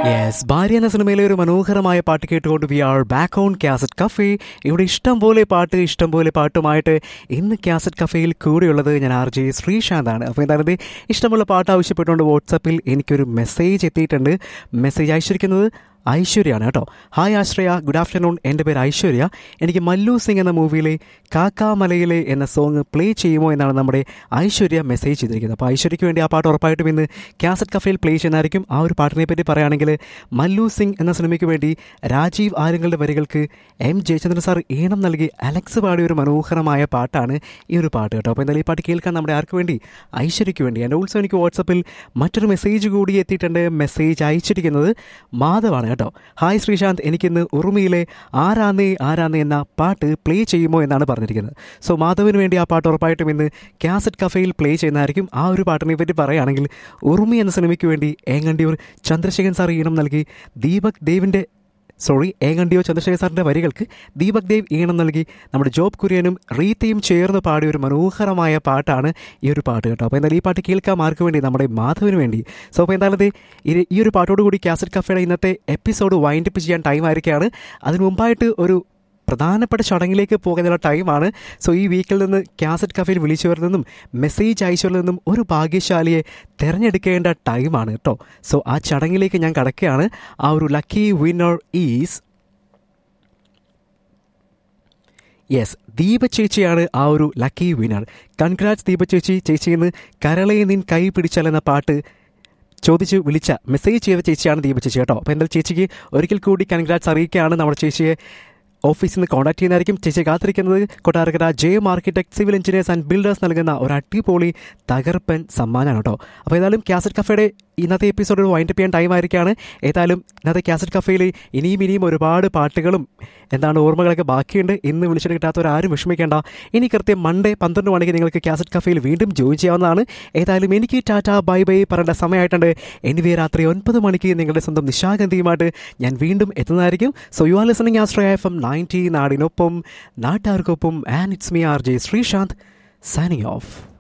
yes ഭാര്യ എന്ന സിനിമയിലെ ഒരു മനോഹരമായ പാട്ട് കേട്ടുകൊണ്ട് we are back on cassette cafe ഇവിടെ ഇഷ്ടം പോലെ പാട്ട് ഇഷ്ടം പോലെ പാട്ടുമായിട്ട് ഇന്ന് കാസറ്റ് കഫേയിൽ കൂടെയുള്ളത് ഞാൻ ആർ ജെ ശ്രീശാന്താണ് അപ്പോൾ എന്തായാലും ദേ ഇഷ്ടമുള്ള പാട്ട് ആവശ്യപ്പെട്ടുകൊണ്ട് വാട്സപ്പിൽ എനിക്കൊരു മെസ്സേജ് എത്തിയിട്ടുണ്ട് മെസ്സേജ് അയച്ചിരിക്കുന്നത് ഐശ്വര്യയാണ് കേട്ടോ ഹായ് ആശ്രയ ഗുഡ് ആഫ്റ്റർനൂൺ എൻ്റെ പേര് ഐശ്വര്യ എനിക്ക് മല്ലു സിംഗ് എന്ന മൂവിയിലെ കാക്കാമലയിലെ എന്ന സോങ് പ്ലേ ചെയ്യുമോ എന്നാണ് നമ്മുടെ ഐശ്വര്യ മെസ്സേജ് ചെയ്തിരിക്കുന്നത് അപ്പോൾ ഐശ്വര്യയ്ക്ക് വേണ്ടി ആ പാട്ട് ഉറപ്പായിട്ടും ഇന്ന് കാസറ്റ് കഫേയിൽ പ്ലേ ചെയ്യുന്നതായിരിക്കും ആ ഒരു പാട്ടിനെ പറ്റി പറയുകയാണെങ്കിൽ മല്ലു സിംഗ് എന്ന സിനിമയ്ക്ക് വേണ്ടി രാജീവ് ആര്യങ്ങളുടെ വരികൾക്ക് എം ജയചന്ദ്രൻ സാർ ഈണം നൽകി അലക്സ് പാടിയ ഒരു മനോഹരമായ പാട്ടാണ് ഈ ഒരു പാട്ട് കേട്ടോ അപ്പോൾ എന്തായാലും ഈ പാട്ട് കേൾക്കാൻ നമ്മുടെ ആർക്ക് വേണ്ടി ഐശ്വര്യയ്ക്ക് വേണ്ടി എൻ്റെ ഓൾസോ എനിക്ക് വാട്സപ്പിൽ മറ്റൊരു മെസ്സേജ് കൂടി എത്തിയിട്ടുണ്ട് മെസ്സേജ് അയച്ചിരിക്കുന്നത് മാധവാണ് കേട്ടോ ഹായ് ശ്രീശാന്ത് എനിക്കിന്ന് ഉറുമിയിലെ ആരാന്നേ ആരാന്നേ എന്ന പാട്ട് പ്ലേ ചെയ്യുമോ എന്നാണ് പറഞ്ഞിരിക്കുന്നത് സോ മാധവിന് വേണ്ടി ആ പാട്ട് ഉറപ്പായിട്ടും ഇന്ന് കാസറ്റ് കഫേയിൽ പ്ലേ ചെയ്യുന്നതായിരിക്കും ആ ഒരു പാട്ടിനെ പറ്റി പറയുകയാണെങ്കിൽ ഉറുമി എന്ന സിനിമയ്ക്ക് വേണ്ടി ഏങ്ങണ്ടിയൂർ ചന്ദ്രശേഖരൻ സാർ ഈണം നൽകി ദീപക് ദേവിൻ്റെ സോറി ഏകണ്ടിയോ ചന്ദ്രശേഖർ സാറിൻ്റെ വരികൾക്ക് ദീപക് ദേവ് ഈണം നൽകി നമ്മുടെ ജോബ് കുര്യനും റീത്തയും ചേർന്ന് പാടിയ ഒരു മനോഹരമായ പാട്ടാണ് ഈ ഒരു പാട്ട് കേട്ടോ അപ്പോൾ എന്തായാലും ഈ പാട്ട് കേൾക്കാൻ ആർക്ക് വേണ്ടി നമ്മുടെ മാധവിന് വേണ്ടി സോ അപ്പോൾ എന്തായാലും ദേ ഈ- ഈ ഒരു പാട്ടോട് കൂടി കാസറ്റ് കഫേയുടെ ഇന്നത്തെ എപ്പിസോഡ് വൈൻഡപ്പ് ചെയ്യാൻ ടൈം ആയിരിക്കുകയാണ് അതിന് മുമ്പായിട്ട് ഒരു പ്രധാനപ്പെട്ട ചടങ്ങിലേക്ക് പോകുന്ന ടൈമാണ് സോ ഈ വീക്കിൽ നിന്ന് കാസറ്റ് കഫയിൽ വിളിച്ചവരിൽ നിന്നും മെസ്സേജ് അയച്ചവരിൽ നിന്നും ഒരു ഭാഗ്യശാലിയെ തിരഞ്ഞെടുക്കേണ്ട ടൈമാണ് കേട്ടോ സോ ആ ചടങ്ങിലേക്ക് ഞാൻ കടക്കുകയാണ് ആ ഒരു lucky winner is yes Deepa ചേച്ചിയാണ് ആ ഒരു ലക്കി വിന്നർ കൺഗ്രാറ്റ്സ് ദീപ ചേച്ചി ചേച്ചിയിൽ നിന്ന് കരളയെ നിൻ കൈ പിടിച്ചാൽ എന്ന പാട്ട് ചോദിച്ച് വിളിച്ച മെസ്സേജ് ചെയ്ത ചേച്ചിയാണ് ദീപ ചേച്ചി കേട്ടോ അപ്പോൾ എന്തായാലും ചേച്ചിക്ക് ഒരിക്കൽ കൂടി കൺഗ്രാറ്റ്സ് അറിയിക്കുകയാണ് നമ്മുടെ ചേച്ചിയെ ഓഫീസിൽ നിന്ന് കോൺടാക്ട് ചെയ്യുന്നതായിരിക്കും ചേച്ചി കാത്തിരിക്കുന്നത് Kottarakkara J M architect civil engineers and builders നൽകുന്ന ഒരു അടിപൊളി തകർപ്പൻ സമ്മാനമാണ് കേട്ടോ അപ്പോൾ ഏതായാലും കാസറ്റ് കഫേയുടെ ഇന്നത്തെ എപ്പിസോഡ് വൈൻഡപ്പ് ചെയ്യാൻ ടൈം ആയിരിക്കുകയാണ് ഏതായാലും ഇന്നത്തെ കാസറ്റ് കഫേയിൽ ഇനിയും ഇനിയും ഒരുപാട് പാട്ടുകളും എന്താണ് ഓർമ്മകളൊക്കെ ബാക്കിയുണ്ട് ഇന്ന് വിളിച്ചിട്ട് കിട്ടാത്തവരാരും വിഷമിക്കേണ്ട ഇനി കൃത്യം മൺഡേ പന്ത്രണ്ട് മണിക്ക് നിങ്ങൾക്ക് കാസറ്റ് കഫേയിൽ വീണ്ടും ജോയിൻ ചെയ്യാവുന്നതാണ് ഏതായാലും എനിക്ക് ടാറ്റ ബൈ ബൈ പറയേണ്ട സമയമായിട്ടുണ്ട് എനിവേ രാത്രി ഒൻപത് മണിക്ക് നിങ്ങളുടെ സ്വന്തം നിശാഗന്ധിയുമായിട്ട് ഞാൻ വീണ്ടും എത്തുന്നതായിരിക്കും so you are listening Ashraya F M ninety നാടിനൊപ്പം നാട്ടുകാർക്കൊപ്പം and it's me R J Sreesanth signing of